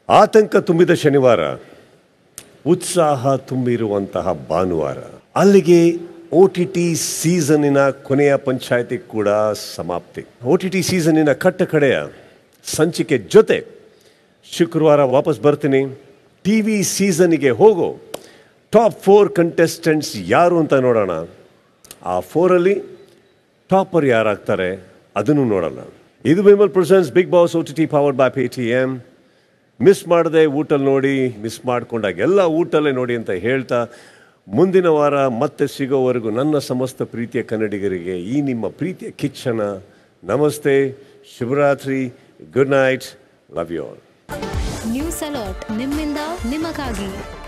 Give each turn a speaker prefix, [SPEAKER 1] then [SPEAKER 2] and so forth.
[SPEAKER 1] ಆತಂಕ ತುಂಬಿದ ಶನಿವಾರ ಉತ್ಸಾಹ ತುಂಬಿರುವಂತಹ ಭಾನುವಾರ ಅಲ್ಲಿಗೆ ಒ ಟಿ ಟಿ ಸೀಸನ್ನಿನ ಕೊನೆಯ ಪಂಚಾಯತಿ ಕೂಡ ಸಮಾಪ್ತಿ ಒ ಟಿ ಟಿ ಸೀಸನ್ನಿನ ಕಟ್ಟ ಕಡೆಯ ಸಂಚಿಕೆ ಜೊತೆ ಶುಕ್ರವಾರ ವಾಪಸ್ ಬರ್ತೀನಿ ಟಿ ವಿ ಸೀಸನ್ನಿಗೆ ಹೋಗೋ ಟಾಪ್ ಫೋರ್ ಕಂಟೆಸ್ಟೆಂಟ್ಸ್ ಯಾರು ಅಂತ ನೋಡೋಣ ಆ ಫೋರಲ್ಲಿ ಟಾಪರ್ ಯಾರಾಗ್ತಾರೆ ಅದನ್ನು ನೋಡೋಣ ಇದು Vimal presents Bigg Boss O T T powered by Pay T M miss ಮಾಡದೆ ಊಟಲ್ಲಿ ನೋಡಿ ಮಿಸ್ ಮಾಡ್ಕೊಂಡಾಗ ಎಲ್ಲ ಊಟಲ್ಲೇ ನೋಡಿ ಅಂತ ಹೇಳ್ತಾ ಮುಂದಿನ ವಾರ ಮತ್ತೆ ಸಿಗೋವರೆಗೂ ನನ್ನ ಸಮಸ್ತ ಪ್ರೀತಿಯ ಕನ್ನಡಿಗರಿಗೆ ಈ ನಿಮ್ಮ ಪ್ರೀತಿಯ ಕಿಚ್ಚನ ನಮಸ್ತೆ ಶುಭರಾತ್ರಿ good night love you all
[SPEAKER 2] news alert ನಿಮ್ಮಿಂದ ನಿಮಗಾಗಿ